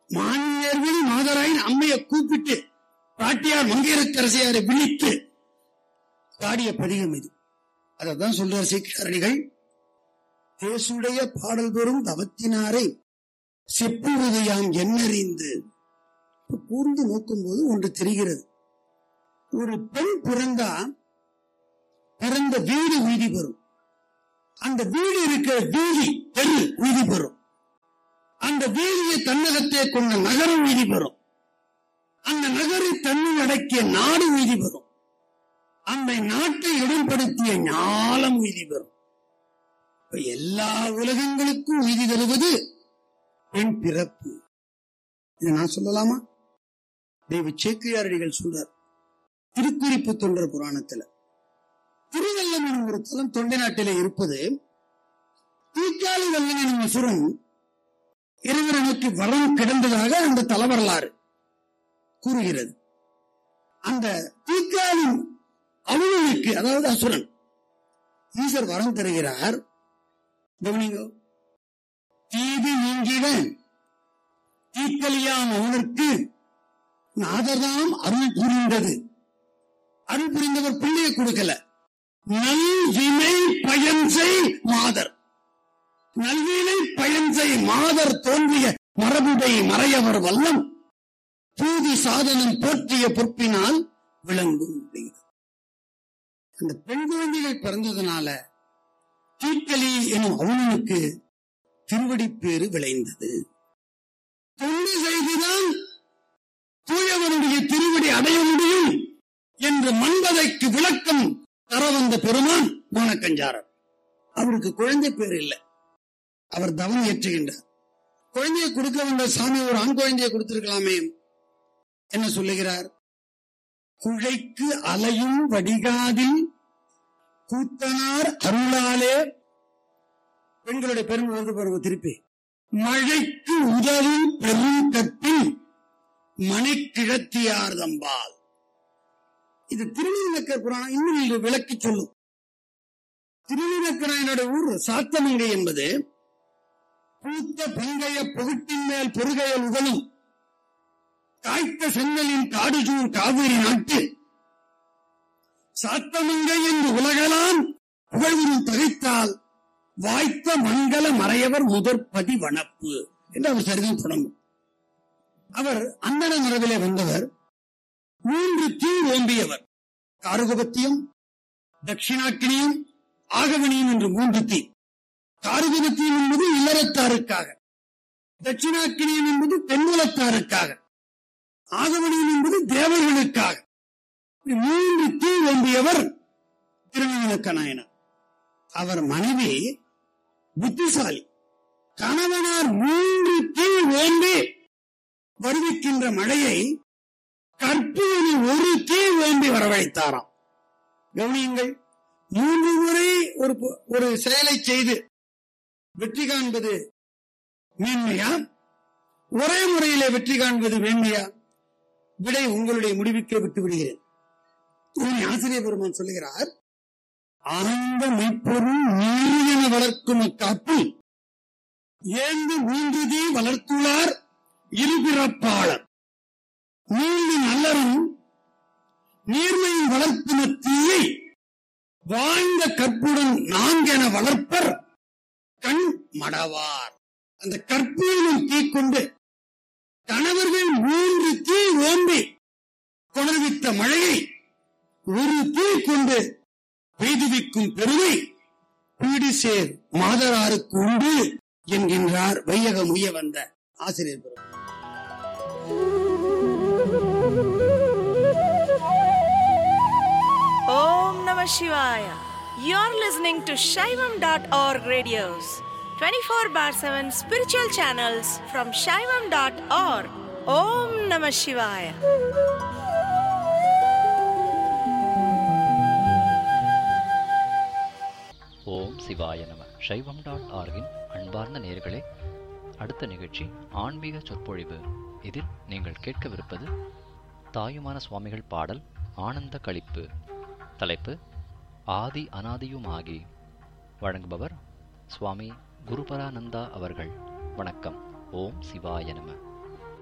மாநிலர்கள் மாதராயின் அம்மையை கூப்பிட்டு பாட்டியார் மங்கையரசரசியாரை விழித்து பாடிய பதிகம் இது அதான் சொல்றார் சீக்கிரடிகள் தேசுடைய பாடல் பெறும் தவத்தினாரை செப்புவதையாம் எண்ணறிந்து இப்ப கூர்ந்து நோக்கும்போது ஒன்று தெரிகிறது ஒரு பெண் பிறந்தா பிறந்த வீடு உய்தி பெறும் அந்த வீடு இருக்கிற வீதி தெரு உய்தி பெறும் அந்த வீதியை தன்னகத்தே கொண்ட நகரம் உய்தி பெறும் அந்த நகரை தன்னில் அடக்கிய நாடு உய்தி பெறும் அந்த நாட்டை இடம்படுத்திய ஞாலம் உய்தி பெறும் இப்ப எல்லா உலகங்களுக்கும் உய்தி தருவது பெண் பிறப்பு இதை நான் சொல்லலாமா தெய்வ சேக்கியாரடிகள் சொல்றார் திருக்குறிப்பு தொண்டர் புராணத்துல திருவல்லம் எனும் ஒரு தலம் தொண்டை நாட்டிலே இருப்பது தீக்காளி வல்லன் எனும் அசுரன் இறைவனுக்கு வரம் கிடந்ததாக அந்த தல வரலாறு கூறுகிறது அந்த தீக்காளி அவனுக்கு அதாவது அசுரன் ஈசர் வரம் தருகிறார் கவனிங்க தீது நீங்கிட தீக்கலியாம் அவனுக்கு நாதர்தாம் அருள் புரிந்தது அருள் புரிந்தவர் பிள்ளையை கொடுக்கல நல் வினை பயன் செய் மாதர் நல்வினை பயன் செய் மாதர் தோன்றிய மரபுடை மறையவர் வல்லம் பூதி சாதனம் போற்றிய பொற்பினால் விளங்கும் அப்படிங்கிறது அந்த பெண் குழந்தைகள் பிறந்ததுனால தீக்கலி எனும் அவனுக்கு திருவடிப்பேறு விளைந்தது தொண்டு செய்துதான் தூயவனுடைய திருவடி அடைய முடியும் என்று மண்பதைக்கு விளக்கம் தர வந்த பெருமான் மோனக்கஞ்சாரர் அவருக்கு குழந்தை பேர் இல்லை அவர் தவம் ஏற்றுகின்றார் குழந்தையை கொடுக்க வந்த சாமி ஒரு ஆண் குழந்தையை கொடுத்திருக்கலாமே என்ன சொல்லுகிறார் குழைக்கு அலையும் வடிகாதில் கூத்தனார் அருளாலே பெண்களுடைய பெருமை வந்து பாருங்க திருப்பி மழைக்கு உதவும் பெரும் கற்பில் மனைக்கிழத்தியார் தம்பால் இது திருநீலக்கர் புராணம் இன்னும் இது விளக்கி சொல்லும் திருநீலக்கராயனுடைய ஊர் சாத்தமங்கை என்பது பூத்த பங்கைய புகட்டின் மேல் பொறுகையல் உதலும் காய்த்த செங்கலின் காடுசூர் காவிரி நாட்டு சாத்தமங்கை என்று உலகலாம் புகழ்வுறும் தகைத்தால் வாய்த்த மங்கள மறையவர் முதற்பதி வனப்பு என்று அவர் சரிதம் தொடங்கும் அவர் அந்தன மரபிலே வந்தவர் மூன்று தீ ஓம்பியவர் காருகபத்தியம் தட்சிணாக்கினியும் ஆகவனியும் என்று மூன்று தீ காருகபத்தியம் என்பது இல்லறத்தாருக்காக தட்சிணாக்கினியம் என்பது பெண்குலத்தாருக்காக ஆகவனியம் என்பது தேவர்களுக்காக இப்படி மூன்று தீ ஓம்பியவர் திருநீலக்க நாயனார் அவர் மனைவி புத்திசாலி கணவனார் மூன்று தீ ஓம்பி வருவிக்கின்ற மழையை கற்பூரி ஒரு தீ ஓம்பி வரவழைத்தாராம் கவனியுங்கள் மூன்று முறை ஒரு பொ- ஒரு செயலை செய்து வெற்றி காண்பது மேன்மையா ஒரே முறையிலே வெற்றி காண்பது மேன்மையா விடை உங்களுடைய முடிவுக்கே விட்டு விடுகிறேன் இதனை ஆசிரியர் பெருமான் சொல்லுகிறார் ஆனந்த மெய்ப்பொருள் நீரியன வளர்க்கும் அக்காப்பில் ஏந்து மூன்றுதே வளர்த்துள்ளார் இருபிறப்பாளர் நீண்டு நல்லரும் நீர்மையின் வளர்ப்பின தீயை வாழ்ந்த கற்புடன் நான்கென வளர்ப்பர் கண் மடவார் அந்த கற்பூரிலும் தீ கொண்டு கணவர்கள் மூன்று தீ ஓம்பி கொணர்வித்த மழையை ஒரு தீ கொண்டு பெய்துவிக்கும் பெருமை பீடிசேர் மாதராருக்கு உண்டு என்கின்றார் வையகம் உய வந்த ஆசிரியர் Perumal. Om Namah Shivaya. You're listening to Shaivam.org radios, 24 bar 7 spiritual channels from Shaivam.org. Om Namah Shivaya. ஓம் சிவாய நம சைவம் டாட் ஆர்கின் அன்பார்ந்த நேர்களே அடுத்த நிகழ்ச்சி ஆன்மீக சொற்பொழிவு இதில் நீங்கள் கேட்கவிருப்பது தாயுமான சுவாமிகள் பாடல் ஆனந்த களிப்பு தலைப்பு ஆதி அனாதியுமாகி வழங்குபவர் சுவாமி குருபரானந்தா அவர்கள் வணக்கம் ஓம் சிவாய நம